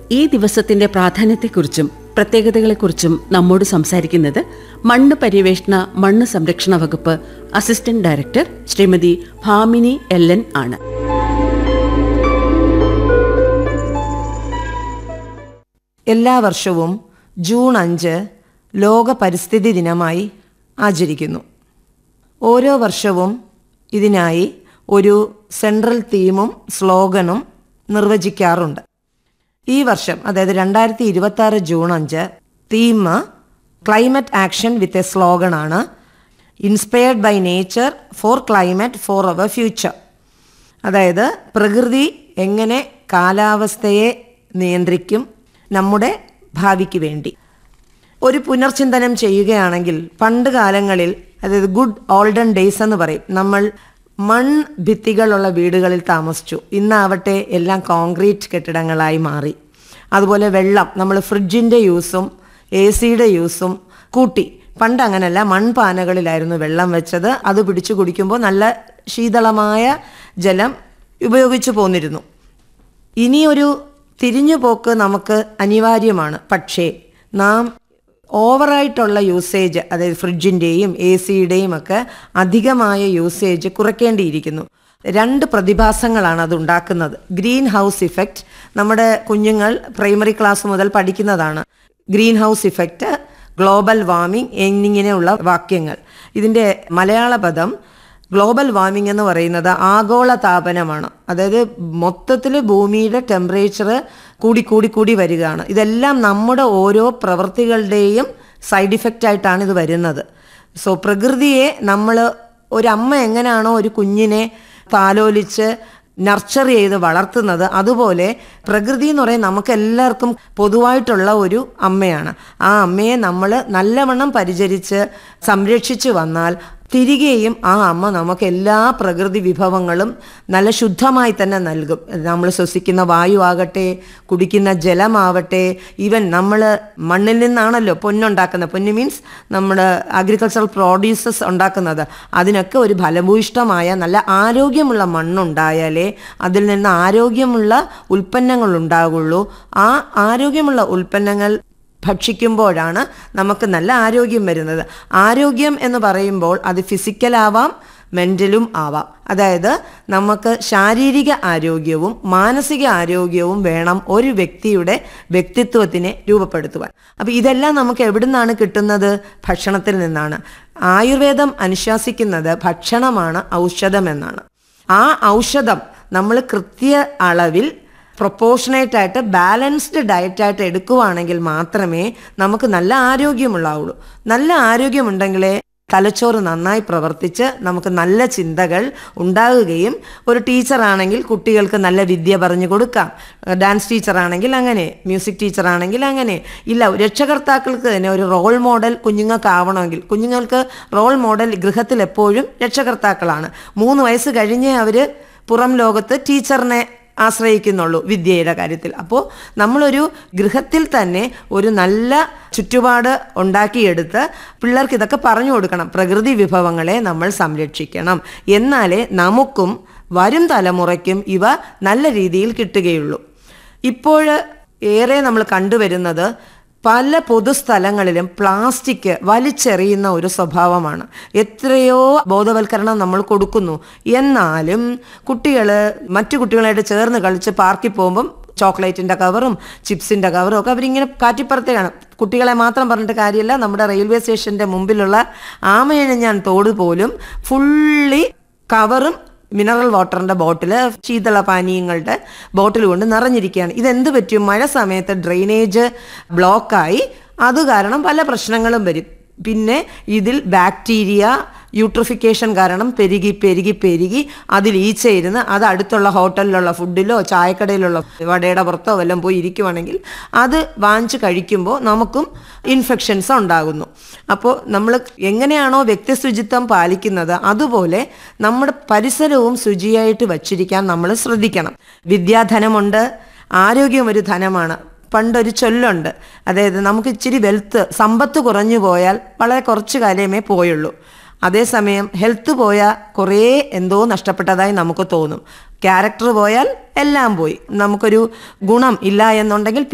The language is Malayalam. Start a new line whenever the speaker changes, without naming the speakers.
ഈ ദിവസത്തിന്റെ പ്രാധാന്യത്തെക്കുറിച്ചും പ്രത്യേകതകളെക്കുറിച്ചും നമ്മോട് സംസാരിക്കുന്നത് മണ്ണ് പര്യവേഷണ മണ്ണ് സംരക്ഷണ വകുപ്പ് assistant director Shrimati Bhamini L N ആണ്
എല്ലാ വർഷവും ജൂൺ അഞ്ച് ലോക പരിസ്ഥിതി ദിനമായി ആചരിക്കുന്നു ഓരോ വർഷവും ഇതിനായി ഒരു സെൻട്രൽ തീമും സ്ലോഗനും നിർവചിക്കാറുണ്ട് ഈ വർഷം അതായത് രണ്ടായിരത്തി ഇരുപത്തി ആറ് ജൂൺ അഞ്ച് theme climate action with a സ്ലോഗനാണ് inspired by nature for climate for our future അതായത് പ്രകൃതി എങ്ങനെ കാലാവസ്ഥയെ നിയന്ത്രിക്കും നമ്മുടെ ഭാവിക്ക് വേണ്ടി ഒരു പുനർചിന്തനം ചെയ്യുകയാണെങ്കിൽ പണ്ട് കാലങ്ങളിൽ അതായത് ഗുഡ് ഓൾഡൻ ഡേയ്സ് എന്ന് പറയും നമ്മൾ മൺ ഭിത്തികളുള്ള വീടുകളിൽ താമസിച്ചു ഇന്നാവട്ടെ എല്ലാം കോൺക്രീറ്റ് കെട്ടിടങ്ങളായി മാറി അതുപോലെ വെള്ളം നമ്മൾ ഫ്രിഡ്ജിൻ്റെ യൂസും എ സിയുടെ യൂസും കൂട്ടി പണ്ട് അങ്ങനെയല്ല മൺപാനകളിലായിരുന്നു വെള്ളം വെച്ചത് അത് പിടിച്ചു കുടിക്കുമ്പോൾ നല്ല ശീതളമായ ജലം ഉപയോഗിച്ചു പോന്നിരുന്നു ഇനിയൊരു തിരിഞ്ഞുപോക്ക് നമുക്ക് അനിവാര്യമാണ് പക്ഷേ നാം ഓവറായിട്ടുള്ള യൂസേജ് അതായത് ഫ്രിഡ്ജിൻ്റെയും എ സിയുടെയും ഒക്കെ അധികമായ യൂസേജ് കുറയ്ക്കേണ്ടിയിരിക്കുന്നു രണ്ട് പ്രതിഭാസങ്ങളാണ് അത് ഉണ്ടാക്കുന്നത് ഗ്രീൻ ഹൗസ് ഇഫക്റ്റ് നമ്മുടെ കുഞ്ഞുങ്ങൾ പ്രൈമറി ക്ലാസ് മുതൽ പഠിക്കുന്നതാണ് greenhouse effect global warming എന്നിങ്ങനെയുള്ള വാക്യങ്ങൾ ഇതിൻ്റെ മലയാള പദം ഗ്ലോബൽ വാർമിംഗ് എന്ന് പറയുന്നത് ആഗോള താപനമാണ് അതായത് മൊത്തത്തിൽ ഭൂമിയുടെ ടെമ്പറേച്ചർ കൂടി കൂടി കൂടി വരികയാണ് ഇതെല്ലാം നമ്മുടെ ഓരോ പ്രവൃത്തികളുടെയും സൈഡ് ഇഫക്റ്റ് ആയിട്ടാണ് ഇത് വരുന്നത് സോ പ്രകൃതിയെ നമ്മൾ ഒരമ്മ എങ്ങനെയാണോ ഒരു കുഞ്ഞിനെ താലോലിച്ച് നർച്ചർ ചെയ്ത് വളർത്തുന്നത് അതുപോലെ പ്രകൃതി എന്ന് പറയുന്നത് നമുക്ക് എല്ലാവർക്കും പൊതുവായിട്ടുള്ള ഒരു അമ്മയാണ് ആ അമ്മയെ നമ്മൾ നല്ലവണ്ണം പരിചരിച്ച് സംരക്ഷിച്ചു വന്നാൽ തിരികെയും ആ അമ്മ നമുക്ക് എല്ലാ പ്രകൃതി വിഭവങ്ങളും നല്ല ശുദ്ധമായി തന്നെ നൽകും നമ്മൾ ശ്വസിക്കുന്ന വായു ആകട്ടെ കുടിക്കുന്ന ജലമാവട്ടെ ഈവൻ നമ്മൾ മണ്ണിൽ നിന്നാണല്ലോ പൊന്നുണ്ടാക്കുന്നത് പൊന്ന് മീൻസ് നമ്മൾ അഗ്രികൾച്ചറൽ പ്രോഡ്യൂസസ് ഉണ്ടാക്കുന്നത് അതിനൊക്കെ ഒരു ഫലഭൂയിഷ്ടമായ നല്ല ആരോഗ്യമുള്ള മണ്ണുണ്ടായാലേ അതിൽ നിന്ന് ആരോഗ്യമുള്ള ഉൽപ്പന്നങ്ങൾ ഉണ്ടാകുള്ളൂ ആ ആരോഗ്യമുള്ള ഉൽപ്പന്നങ്ങൾ ഭക്ഷിക്കുമ്പോഴാണ് നമുക്ക് നല്ല ആരോഗ്യം വരുന്നത് ആരോഗ്യം എന്ന് പറയുമ്പോൾ അത് ഫിസിക്കലാവാം മെൻ്റലും ആവാം അതായത് നമുക്ക് ശാരീരിക ആരോഗ്യവും മാനസിക ആരോഗ്യവും വേണം ഒരു വ്യക്തിയുടെ വ്യക്തിത്വത്തിനെ രൂപപ്പെടുത്തുവാൻ അപ്പോൾ ഇതെല്ലാം നമുക്ക് എവിടുന്നാണ് കിട്ടുന്നത് ഭക്ഷണത്തിൽ നിന്നാണ് ആയുർവേദം അനുശാസിക്കുന്നത് ഭക്ഷണമാണ് ഔഷധമെന്നാണ് ആ ഔഷധം നമ്മൾ കൃത്യ അളവിൽ പ്രൊപ്പോർഷനേറ്റ് ആയിട്ട് ബാലൻസ്ഡ് ഡയറ്റായിട്ട് എടുക്കുവാണെങ്കിൽ മാത്രമേ നമുക്ക് നല്ല ആരോഗ്യമുള്ളാവുള്ളൂ നല്ല ആരോഗ്യമുണ്ടെങ്കിലേ തലച്ചോറ് നന്നായി പ്രവർത്തിച്ച് നമുക്ക് നല്ല ചിന്തകൾ ഉണ്ടാകുകയും ഒരു ടീച്ചറാണെങ്കിൽ കുട്ടികൾക്ക് നല്ല വിദ്യ പറഞ്ഞു കൊടുക്കാം ഡാൻസ് ടീച്ചറാണെങ്കിൽ അങ്ങനെ മ്യൂസിക് ടീച്ചറാണെങ്കിൽ അങ്ങനെ ഇല്ല രക്ഷകർത്താക്കൾക്ക് തന്നെ ഒരു റോൾ മോഡൽ കുഞ്ഞുങ്ങൾക്ക് ആവണമെങ്കിൽ കുഞ്ഞുങ്ങൾക്ക് റോൾ മോഡൽ ഗൃഹത്തിൽ എപ്പോഴും രക്ഷകർത്താക്കളാണ് മൂന്ന് വയസ്സ് കഴിഞ്ഞേ അവർ പുറം ലോകത്ത് ടീച്ചറിനെ ആശ്രയിക്കുന്നുള്ളൂ വിദ്യയുടെ കാര്യത്തിൽ അപ്പോൾ നമ്മളൊരു ഗൃഹത്തിൽ തന്നെ ഒരു നല്ല ചുറ്റുപാട് ഉണ്ടാക്കിയെടുത്ത് പിള്ളേർക്ക് ഇതൊക്കെ പറഞ്ഞു കൊടുക്കണം പ്രകൃതി വിഭവങ്ങളെ നമ്മൾ സംരക്ഷിക്കണം എന്നാലേ നമുക്കും വരും തലമുറയ്ക്കും ഇവ നല്ല രീതിയിൽ കിട്ടുകയുള്ളൂ ഇപ്പോൾ ഏറെ നമ്മൾ കണ്ടുവരുന്നത് പല പൊതുസ്ഥലങ്ങളിലും പ്ലാസ്റ്റിക് വലിച്ചെറിയുന്ന ഒരു സ്വഭാവമാണ് എത്രയോ ബോധവൽക്കരണം നമ്മൾ കൊടുക്കുന്നു എന്നാലും കുട്ടികൾ മറ്റു കുട്ടികളായിട്ട് ചേർന്ന് കളിച്ച് പാർക്കിൽ പോകുമ്പം ചോക്ലേറ്റിൻ്റെ കവറും ചിപ്സിൻ്റെ കവറും ഒക്കെ അവരിങ്ങനെ കാറ്റിപ്പുറത്തേക്കാണ് കുട്ടികളെ മാത്രം പറഞ്ഞിട്ട് കാര്യമില്ല നമ്മുടെ റെയിൽവേ സ്റ്റേഷൻ്റെ മുമ്പിലുള്ള ആമയഴിഞ്ഞാൻ തോട് പോലും ഫുള്ളി കവറും മിനറൽ വാട്ടറിൻ്റെ ബോട്ടിൽ ശീതള പാനീയങ്ങളുടെ ബോട്ടിൽ കൊണ്ട് നിറഞ്ഞിരിക്കുകയാണ് ഇതെന്ത് പറ്റും മഴ സമയത്ത് ഡ്രെയിനേജ് ബ്ലോക്കായി അത് കാരണം പല പ്രശ്നങ്ങളും വരും പിന്നെ ഇതിൽ ബാക്ടീരിയ യൂട്രിഫിക്കേഷൻ കാരണം പെരുകി പെരുകി പെരുകി അതിൽ ഈച്ചയിരുന്ന് അത് അടുത്തുള്ള ഹോട്ടലിലുള്ള ഫുഡിലോ ചായക്കടയിലുള്ള വടയുടെ പുറത്തോ വല്ലതും പോയി ഇരിക്കുവാണെങ്കിൽ അത് വാങ്ങിച്ച് കഴിക്കുമ്പോൾ നമുക്കും ഇൻഫെക്ഷൻസ് ഉണ്ടാകുന്നു അപ്പോൾ നമ്മൾ എങ്ങനെയാണോ വ്യക്തിശുചിത്വം പാലിക്കുന്നത് അതുപോലെ നമ്മുടെ പരിസരവും ശുചിയായിട്ട് വച്ചിരിക്കാൻ നമ്മൾ ശ്രദ്ധിക്കണം വിദ്യാധനമുണ്ട് ആരോഗ്യം ഒരു ധനമാണ് പണ്ടൊരു ചൊല്ലുണ്ട് അതായത് നമുക്ക് ഇച്ചിരി വെൽത്ത് സമ്പത്ത് കുറഞ്ഞു പോയാൽ വളരെ കുറച്ച് കാലമേ പോയുള്ളൂ അതേസമയം ഹെൽത്ത് പോയാൽ കുറേ എന്തോ നഷ്ടപ്പെട്ടതായി നമുക്ക് തോന്നും ക്യാരക്ടർ പോയാൽ എല്ലാം പോയി നമുക്കൊരു ഗുണം ഇല്ല എന്നുണ്ടെങ്കിൽ